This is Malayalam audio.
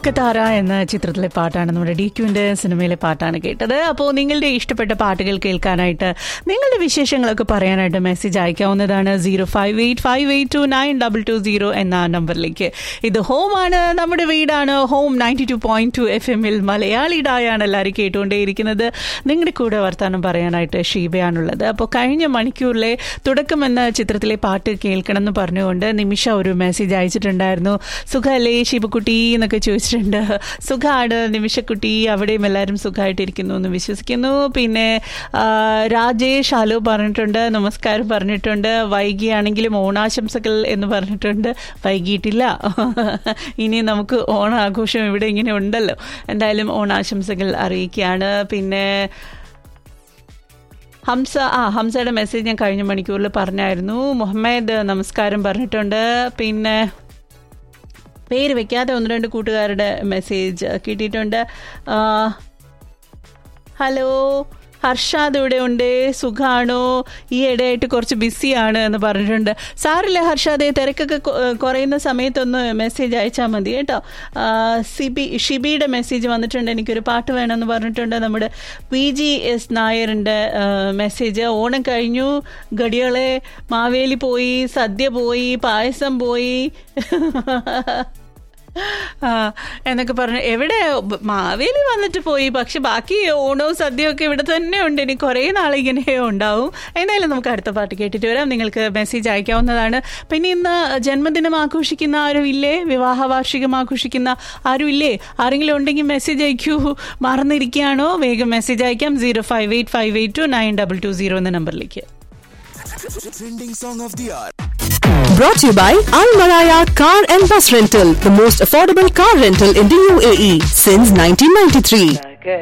കൊക്കത്താര എന്ന ചിത്രത്തിലെ പാട്ടാണ് നമ്മുടെ ഡി ക്യൂവിന്റെ സിനിമയിലെ പാട്ടാണ് കേട്ടത് അപ്പോൾ നിങ്ങളുടെ ഇഷ്ടപ്പെട്ട പാട്ടുകൾ കേൾക്കാനായിട്ട് നിങ്ങളുടെ വിശേഷങ്ങളൊക്കെ പറയാനായിട്ട് മെസ്സേജ് അയക്കാവുന്നതാണ് zero five eight five eight two nine double two zero എന്ന നമ്പറിലേക്ക് ഇത് ഹോമാണ് നമ്മുടെ വീടാണ് home ninety two point two F എമ്മിൽ മലയാളിയുടായാണ് എല്ലാവരും കേട്ടുകൊണ്ടേയിരിക്കുന്നത് നിങ്ങളുടെ കൂടെ വർത്താനം പറയാനായിട്ട് ഷീബയാണുള്ളത് അപ്പോൾ കഴിഞ്ഞ മണിക്കൂറിലെ തുടക്കം എന്ന ചിത്രത്തിലെ പാട്ട് കേൾക്കണം എന്ന് പറഞ്ഞുകൊണ്ട് നിമിഷ ഒരു മെസ്സേജ് അയച്ചിട്ടുണ്ടായിരുന്നു സുഖമല്ലേ ശിവക്കുട്ടി എന്നൊക്കെ ചോദിച്ചിട്ടുണ്ട് സുഖമാണ് നിമിഷക്കുട്ടി അവിടെയും എല്ലാവരും സുഖമായിട്ടിരിക്കുന്നു എന്ന് വിശ്വസിക്കുന്നു പിന്നെ ആ, രാജേഷ് ഹലോ പറഞ്ഞിട്ടുണ്ട് നമസ്കാരം പറഞ്ഞിട്ടുണ്ട് വൈകിയാണെങ്കിലും ഓണാശംസകൾ എന്ന് പറഞ്ഞിട്ടുണ്ട് വൈകിയിട്ടില്ല ഇനി നമുക്ക് ഓണാഘോഷം ഇവിടെ ഇങ്ങനെ ഉണ്ടല്ലോ എന്തായാലും ഓണാശംസകൾ അറിയിക്കുകയാണ് പിന്നെ ഹംസ ആ ഹംസയുടെ മെസ്സേജ് ഞാൻ കഴിഞ്ഞ മണിക്കൂറിൽ പറഞ്ഞായിരുന്നു മുഹമ്മദ് നമസ്കാരം പറഞ്ഞിട്ടുണ്ട് പിന്നെ പേര് വെക്കാതെ ഒന്ന് രണ്ട് കൂട്ടുകാരുടെ മെസ്സേജ് കിട്ടിയിട്ടുണ്ട് ആ, ഹലോ ഹർഷാദ് ഇവിടെ ഉണ്ട് സുഖാണോ ഈ ഇടയായിട്ട് കുറച്ച് ബിസിയാണ് എന്ന് പറഞ്ഞിട്ടുണ്ട് സാറില്ല ഹർഷാദെ തിരക്കൊക്കെ കൊ- കുറയുന്ന സമയത്തൊന്ന് മെസ്സേജ് അയച്ചാൽ മതി കേട്ടോ ആ, സിബി ഷിബിയുടെ മെസ്സേജ് വന്നിട്ടുണ്ട് എനിക്കൊരു പാട്ട് വേണമെന്ന് പറഞ്ഞിട്ടുണ്ട് നമ്മുടെ പി ജി എസ് നായറിൻ്റെ മെസ്സേജ് ഓണം കഴിഞ്ഞു ഗടികളെ മാവേലി പോയി സദ്യ പോയി പായസം പോയി ആ, എന്നൊക്കെ പറഞ്ഞു എവിടെ മാവേലി വന്നിട്ട് പോയി പക്ഷെ ബാക്കി ഓണവും സദ്യയും ഒക്കെ ഇവിടെ തന്നെ ഉണ്ട് ഇനി കുറേ നാളിങ്ങനെ ഉണ്ടാവും എന്തായാലും നമുക്ക് അടുത്ത പാട്ട് കേട്ടിട്ട് വരാം നിങ്ങൾക്ക് മെസ്സേജ് അയക്കാവുന്നതാണ് പിന്നെ ഇന്ന് ജന്മദിനം ആഘോഷിക്കുന്ന ആരും ഇല്ലേ വിവാഹ വാർഷികം ആഘോഷിക്കുന്ന ആരും ഇല്ലേ ആരെങ്കിലും ഉണ്ടെങ്കിൽ മെസ്സേജ് അയക്കൂ മറന്നിരിക്കുകയാണോ വേഗം മെസ്സേജ് അയക്കാം zero five eight five eight two nine double two zero എന്ന നമ്പറിലേക്ക് Trending song of the hour. Brought to you by Al Maraya Car and Bus Rental, the most affordable car rental in the UAE since 1993.